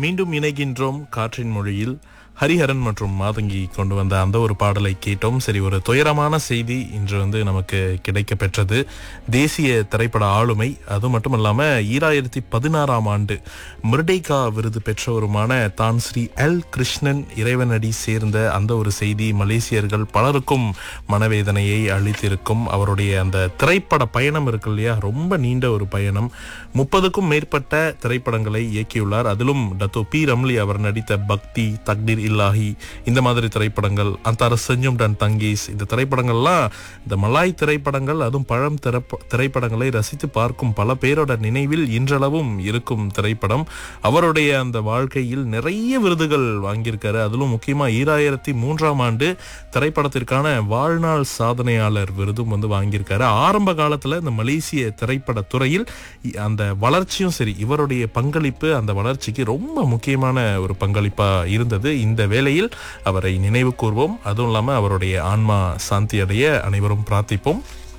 மீண்டும் இணைகின்றோம் காற்றின் மொழியில் ஹரிஹரன் மற்றும் மாதங்கி கொண்டு வந்த அந்த ஒரு பாடலை கேட்டோம் சரி ஒரு துயரமான செய்தி இன்று வந்து நமக்கு கிடைக்க பெற்றது தேசிய திரைப்பட ஆளுமை அது மட்டும் இல்லாம ஈராயிரத்தி பதினாறாம் ஆண்டு மிர்டேகா விருது பெற்றவருமான தான் ஸ்ரீ எல் கிருஷ்ணன் இறைவனடி சேர்ந்த அந்த ஒரு செய்தி மலேசியர்கள் பலருக்கும் மனவேதனையை அளித்திருக்கும் அவருடைய அந்த திரைப்பட பயணம் இருக்கு இல்லையா ரொம்ப நீண்ட ஒரு பயணம் முப்பதுக்கும் மேற்பட்ட திரைப்படங்களை இயக்கியுள்ளார் அதிலும் டத்தோ பி ரம்லி அவர் நடித்த பக்தி தக்டீர் இல்லாஹி இந்த மாதிரி திரைப்படங்கள் அந்தார செஞ்சும் டன் தங்கீஸ் இந்த திரைப்படங்கள்லாம் இந்த மலாய் திரைப்படங்கள் அதுவும் பழம் திரைப்ப- திரைப்படங்களை ரசித்து பார்க்கும் பல பேரோட நினைவில் இன்றளவும் இருக்கும் திரைப்படம் அவருடைய அந்த வாழ்க்கையில் நிறைய விருதுகள் வாங்கியிருக்காரு அதிலும் முக்கியமா ஈராயிரத்தி மூன்றாம் ஆண்டு திரைப்படத்திற்கான வாழ்நாள் சாதனையாளர் விருதும் வந்து வாங்கியிருக்காரு ஆரம்ப காலத்துல இந்த மலேசிய திரைப்பட துறையில் இ- அந்த வளர்ச்சியும் சரி இவருடைய பங்களிப்பு அந்த வளர்ச்சிக்கு ரொம்ப முக்கியமான ஒரு பங்களிப்பா இருந்தது இந்த வேளையில் அவரை நினைவு கூர்வோம் அதுவும் இல்லாம அவருடைய ஆன்மா சாந்தி அடைய அனைவரும் பிரார்த்திப்போம்